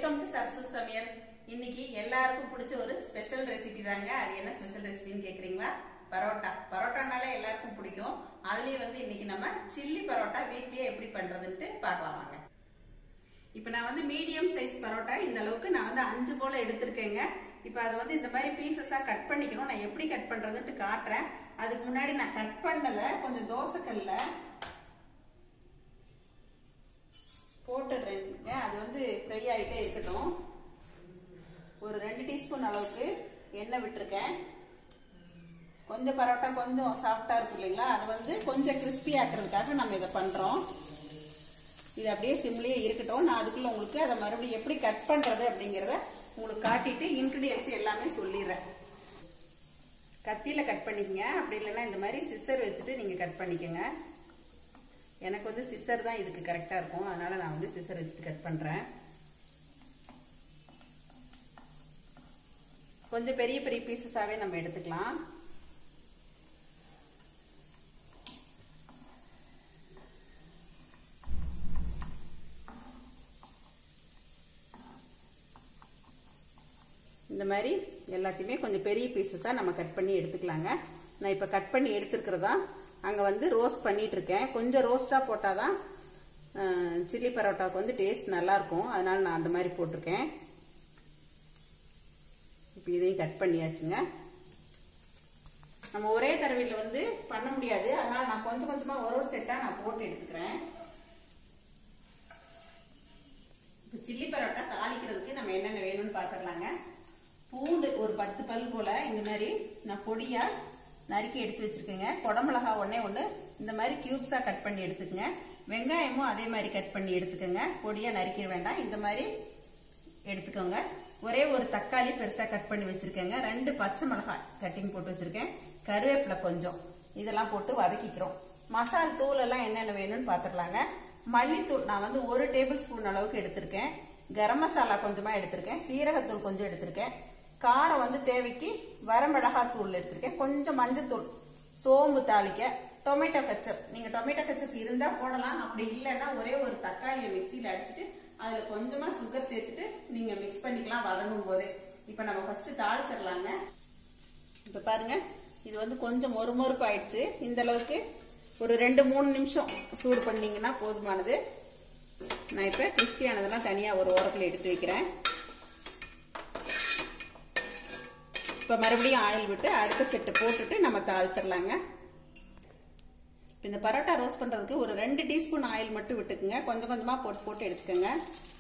welcome to Sarasu சமையல் இன்னைக்கு எல்லாருக்கும் பிடிச்ச ஒரு ஸ்பெஷல் ரெசிபி தாங்க அது என்ன ஸ்பெஷல் ரெசிபின்னு கேக்குறீங்களா பரோட்டா பரோட்டானாலே எல்லாருக்கும் பிடிக்கும் அதுலயும் வந்து இன்னைக்கு நம்ம சில்லி பரோட்டா வீட்லயே எப்படி பண்றதுன்ட்டு பார்க்கலாம் வாங்க இப்போ நான் வந்து மீடியம் சைஸ் பரோட்டா இந்த அளவுக்கு நான் வந்து அஞ்சு போல எடுத்திருக்கேங்க இப்போ அதை வந்து இந்த மாதிரி பீசஸாக கட் பண்ணிக்கணும் நான் எப்படி கட் பண்ணுறதுன்ட்டு காட்டுறேன் அதுக்கு முன்னாடி நான் கட் பண்ணதை கொஞ்சம் தோசைக்கல்ல போட்டுடுறேங்க அது வந்து ஃப்ரை ஆகிட்டே இருக்கட்டும் ஒரு ரெண்டு டீஸ்பூன் அளவுக்கு எண்ணெய் விட்டுருக்கேன் கொஞ்சம் பரோட்டா கொஞ்சம் சாஃப்டாக இருக்கும் இல்லைங்களா அது வந்து கொஞ்சம் கிறிஸ்பி ஆக்குறதுக்காக நம்ம இதை பண்ணுறோம் இது அப்படியே சிம்லேயே இருக்கட்டும் நான் அதுக்குள்ளே உங்களுக்கு அதை மறுபடியும் எப்படி கட் பண்ணுறது அப்படிங்கிறத உங்களுக்கு காட்டிட்டு இன்க்ரீடியன்ஸ் எல்லாமே சொல்லிடுறேன் கத்தியில் கட் பண்ணிக்கங்க அப்படி இல்லைன்னா இந்த மாதிரி சிஸ்ஸர் வச்சுட்டு நீங்கள் கட் பண்ணிக்கோங்க எனக்கு வந்து சிஸ்ஸர் தான் இதுக்கு கரெக்டாக இருக்கும் அதனால் நான் வந்து சிஸ்ஸர் வச்சுட்டு கட் பண்ணுறேன் கொஞ்சம் பெரிய பெரிய பீசஸாகவே நம்ம எடுத்துக்கலாம் இந்த மாதிரி எல்லாத்தையுமே கொஞ்சம் பெரிய பீசஸாக நம்ம கட் பண்ணி எடுத்துக்கலாங்க நான் இப்போ கட் பண்ணி எடுத்துருக்கிறதா அங்கே வந்து ரோஸ்ட் பண்ணிட்டு இருக்கேன் கொஞ்சம் ரோஸ்ட்டாக போட்டால் தான் சில்லி பரோட்டாவுக்கு வந்து டேஸ்ட் நல்லாயிருக்கும் அதனால் நான் அந்த மாதிரி போட்டிருக்கேன் இப்போ இதையும் கட் பண்ணியாச்சுங்க நம்ம ஒரே தடவையில் வந்து பண்ண முடியாது அதனால் நான் கொஞ்சம் கொஞ்சமாக ஒரு ஒரு செட்டாக நான் போட்டு எடுத்துக்கிறேன் இப்போ சில்லி பரோட்டா தாளிக்கிறதுக்கு நம்ம என்னென்ன வேணும்னு பார்த்துடலாங்க பூண்டு ஒரு பத்து பல் போல் இந்த மாதிரி நான் பொடியாக நறுக்கி எடுத்து வச்சுருக்கேங்க குடமிளகா ஒன்றே ஒன்று இந்த மாதிரி க்யூப்ஸாக கட் பண்ணி எடுத்துக்கங்க வெங்காயமும் அதே மாதிரி கட் பண்ணி எடுத்துக்கோங்க பொடியாக நறுக்கிட வேண்டாம் இந்த மாதிரி எடுத்துக்கோங்க ஒரே ஒரு தக்காளி பெருசாக கட் பண்ணி வச்சுருக்கேங்க ரெண்டு பச்சை மிளகாய் கட்டிங் போட்டு வச்சுருக்கேன் கருவேப்பிலை கொஞ்சம் இதெல்லாம் போட்டு வதக்கிக்கிறோம் மசால் தூள் எல்லாம் என்னென்ன வேணும்னு பார்த்துடலாங்க மல்லித்தூள் நான் வந்து ஒரு டேபிள் ஸ்பூன் அளவுக்கு எடுத்திருக்கேன் கரம் மசாலா கொஞ்சமாக எடுத்திருக்கேன் சீரகத்தூள் கொஞ்சம் எடுத்திருக்கேன் காரம் வந்து தேவைக்கு வரமிளகாய் தூள் எடுத்திருக்கேன் கொஞ்சம் மஞ்சத்தூள் சோம்பு தாளிக்க டொமேட்டோ கச்சப் நீங்கள் டொமேட்டோ கச்சப் இருந்தால் போடலாம் அப்படி இல்லைன்னா ஒரே ஒரு தக்காளியை மிக்சியில் அடிச்சுட்டு அதில் கொஞ்சமாக சுகர் சேர்த்துட்டு நீங்கள் மிக்ஸ் பண்ணிக்கலாம் வதங்கும் போதே இப்போ நம்ம ஃபஸ்ட்டு தாளிச்சிடலாங்க இப்போ பாருங்க இது வந்து கொஞ்சம் மொறுமொறுப்பு ஆயிடுச்சு இந்த அளவுக்கு ஒரு ரெண்டு மூணு நிமிஷம் சூடு பண்ணிங்கன்னா போதுமானது நான் இப்போ கிறிஸ்பியானதெல்லாம் தனியாக ஒரு ஓரத்தில் எடுத்து வைக்கிறேன் இப்போ மறுபடியும் ஆயில் விட்டு அடுத்த செட்டு போட்டுட்டு நம்ம தாளிச்சிடலாங்க இப்போ இந்த பரோட்டா ரோஸ்ட் பண்ணுறதுக்கு ஒரு ரெண்டு டீஸ்பூன் ஆயில் மட்டும் விட்டுக்குங்க கொஞ்சம் கொஞ்சமாக போட்டு போட்டு எடுத்துக்கோங்க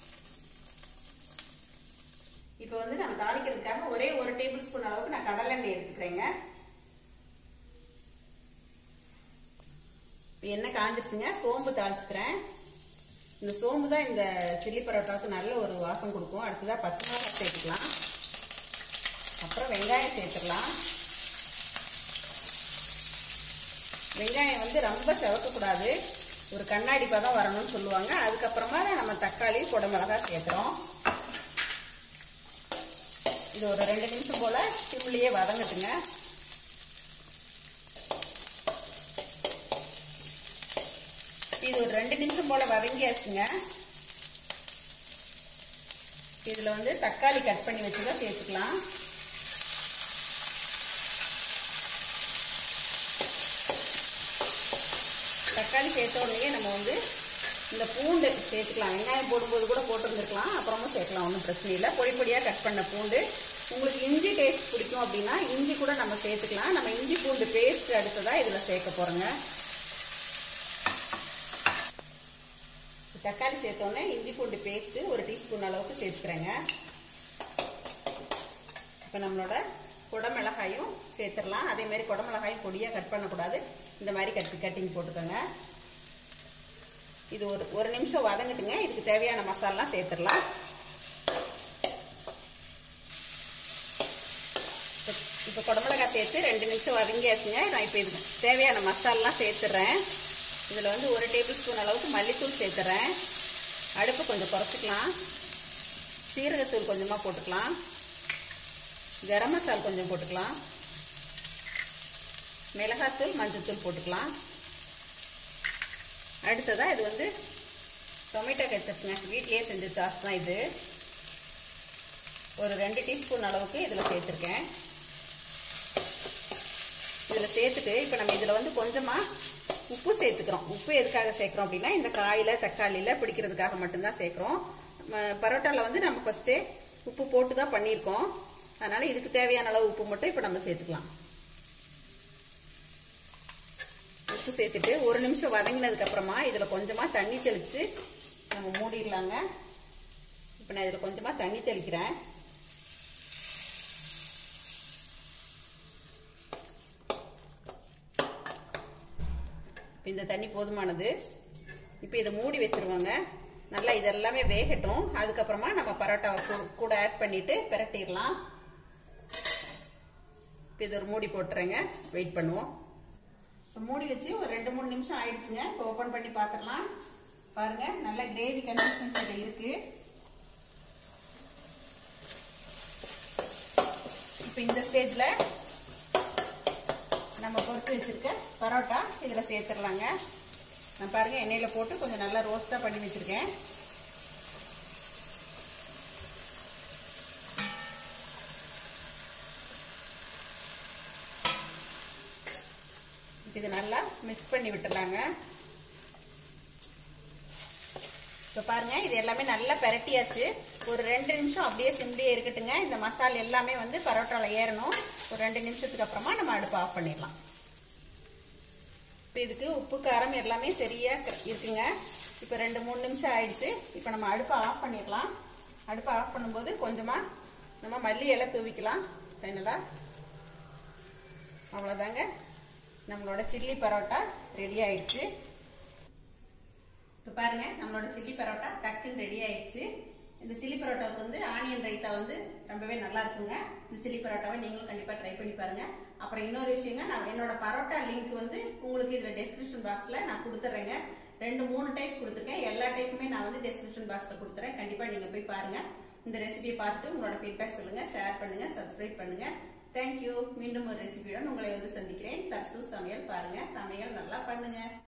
இப்போ வந்து நம்ம தாளிக்கிறதுக்காக ஒரே ஒரு டேபிள் ஸ்பூன் அளவுக்கு நான் கடலெண்ணெய் எடுத்துக்கிறேங்க எண்ணெய் காஞ்சிருச்சுங்க சோம்பு தாளிச்சுக்கிறேன் இந்த சோம்பு தான் இந்த சில்லி பரோட்டாவுக்கு நல்ல ஒரு வாசம் கொடுக்கும் அடுத்ததாக பச்சை மிளகாய் சேர்த்துக்கலாம் அப்புறம் வெங்காயம் சேர்த்துக்கலாம் வெங்காயம் வந்து ரொம்ப செவக்கக்கூடாது ஒரு கண்ணாடி பதம் வரணும்னு சொல்லுவாங்க அதுக்கப்புறமா நம்ம தக்காளி குடமிளகாய் சேர்த்துறோம் இது ஒரு ரெண்டு நிமிஷம் போல் சிம்லேயே வதங்கட்டுங்க இது ஒரு ரெண்டு நிமிஷம் போல் வதங்கியாச்சுங்க இதில் வந்து தக்காளி கட் பண்ணி வச்சுதான் சேர்த்துக்கலாம் தக்காளி சேர்த்த உடனே நம்ம வந்து இந்த பூண்டு சேர்த்துக்கலாம் வெங்காயம் போடும்போது கூட போட்டுருந்துருக்கலாம் அப்புறமும் சேர்க்கலாம் ஒன்றும் பிரச்சனை இல்லை பொடி பொடியாக கட் பண்ண பூண்டு உங்களுக்கு இஞ்சி டேஸ்ட் பிடிக்கும் அப்படின்னா இஞ்சி கூட நம்ம சேர்த்துக்கலாம் நம்ம இஞ்சி பூண்டு பேஸ்ட் அடுத்ததாக இதில் சேர்க்க போகிறோங்க தக்காளி சேர்த்தோன்னே இஞ்சி பூண்டு பேஸ்ட்டு ஒரு டீஸ்பூன் அளவுக்கு சேர்த்துக்கிறேங்க இப்போ நம்மளோட குடமிளகாயும் சேர்த்துடலாம் அதே மாதிரி குடமிளகாயும் பொடியாக கட் பண்ணக்கூடாது இந்த மாதிரி கட்டி கட்டிங் போட்டுக்கோங்க இது ஒரு ஒரு நிமிஷம் வதங்கட்டுங்க இதுக்கு தேவையான மசாலாம் சேர்த்துடலாம் இப்போ குடமிளகாய் சேர்த்து ரெண்டு நிமிஷம் வதங்கியாச்சுங்க நான் இப்போ இதுக்கு தேவையான மசாலாம் சேர்த்துட்றேன் இதில் வந்து ஒரு டேபிள் ஸ்பூன் அளவுக்கு மல்லித்தூள் சேர்த்துறேன் அடுப்பு கொஞ்சம் குறைச்சிக்கலாம் சீரகத்தூள் கொஞ்சமாக போட்டுக்கலாம் கரம் மசால் கொஞ்சம் போட்டுக்கலாம் மிளகாத்தூள் மஞ்சத்தூள் போட்டுக்கலாம் அடுத்ததாக இது வந்து டொமேட்டோ கெச்சப்புங்க வீட்லேயே செஞ்ச சாஸ் தான் இது ஒரு ரெண்டு டீஸ்பூன் அளவுக்கு இதில் சேர்த்துருக்கேன் இதில் சேர்த்துட்டு இப்போ நம்ம இதில் வந்து கொஞ்சமாக உப்பு சேர்த்துக்கிறோம் உப்பு எதுக்காக சேர்க்குறோம் அப்படின்னா இந்த காயில் தக்காளியில் பிடிக்கிறதுக்காக மட்டும்தான் சேர்க்குறோம் பரோட்டாவில் வந்து நம்ம ஃபஸ்ட்டே உப்பு போட்டு தான் பண்ணியிருக்கோம் அதனால் இதுக்கு தேவையான அளவு உப்பு மட்டும் இப்போ நம்ம சேர்த்துக்கலாம் உப்பு சேர்த்துட்டு ஒரு நிமிஷம் வதங்கினதுக்கு அப்புறமா இதில் கொஞ்சமாக தண்ணி தெளித்து நம்ம மூடிடலாங்க இப்போ நான் இதில் கொஞ்சமாக தண்ணி தெளிக்கிறேன் இப்போ இந்த தண்ணி போதுமானது இப்போ இதை மூடி வச்சிருவாங்க நல்லா இதெல்லாமே வேகட்டும் அதுக்கப்புறமா நம்ம பரோட்டாவை கூட ஆட் பண்ணிட்டு பிரட்டிடலாம் இப்போ இது ஒரு மூடி போட்டுறேங்க வெயிட் பண்ணுவோம் இப்போ மூடி வச்சு ஒரு ரெண்டு மூணு நிமிஷம் ஆயிடுச்சுங்க இப்போ ஓப்பன் பண்ணி பார்த்துடலாம் பாருங்க நல்ல கிரேவி கன்சிஸ்டன்சியில் இருக்கு இப்போ இந்த ஸ்டேஜில் நம்ம பொறிச்சு வச்சிருக்க பரோட்டா இதில் சேர்த்துடலாங்க நான் பாருங்க எண்ணெயில் போட்டு கொஞ்சம் நல்லா ரோஸ்ட்டாக பண்ணி வச்சுருக்கேன் இது நல்லா மிக்ஸ் பண்ணி விட்டுடலாங்க இப்போ பாருங்க இது எல்லாமே நல்லா பெரட்டியாச்சு ஒரு ரெண்டு நிமிஷம் அப்படியே சிம்லியே இருக்கட்டுங்க இந்த மசாலா எல்லாமே வந்து பரோட்டாவில் ஏறணும் ஒரு ரெண்டு நிமிஷத்துக்கு அப்புறமா நம்ம அடுப்பு ஆஃப் பண்ணிடலாம் இப்போ இதுக்கு உப்பு காரம் எல்லாமே சரியா இருக்குங்க இப்போ ரெண்டு மூணு நிமிஷம் ஆயிடுச்சு இப்போ நம்ம அடுப்பை ஆஃப் பண்ணிடலாம் அடுப்பை ஆஃப் பண்ணும்போது கொஞ்சமாக நம்ம மல்லி இலை தூவிக்கலாம் ஃபைனலாக அவ்வளோதாங்க நம்மளோட சில்லி பரோட்டா ரெடி ஆயிடுச்சு இப்போ பாருங்க நம்மளோட சில்லி பரோட்டா டக்குன்னு ரெடி ஆயிடுச்சு இந்த சில்லி பரோட்டாவுக்கு வந்து ஆனியன் ரைத்தா வந்து ரொம்பவே நல்லா இருக்குங்க இந்த சில்லி பரோட்டாவை நீங்களும் கண்டிப்பாக ட்ரை பண்ணி பாருங்க அப்புறம் இன்னொரு விஷயங்க நான் என்னோட பரோட்டா லிங்க் வந்து உங்களுக்கு இதில் டெஸ்கிரிப்ஷன் பாக்ஸில் நான் கொடுத்துட்றேங்க ரெண்டு மூணு டைப் கொடுத்துருக்கேன் எல்லா டைப்புமே நான் வந்து டெஸ்கிரிப்ஷன் பாக்ஸில் கொடுத்துறேன் கண்டிப்பாக நீங்கள் போய் பாருங்க இந்த ரெசிபியை பார்த்துட்டு உங்களோட ஃபீட்பேக் சொல்லுங்க ஷேர் பண்ணுங்க சப்ஸ்கிரைப் பண்ணுங்க தேங்க்யூ மீண்டும் ஒரு ரெசிபியுடன் உங்களை வந்து சந்திக்கிறேன் சர்சு சமையல் பாருங்க சமையல் நல்லா பண்ணுங்க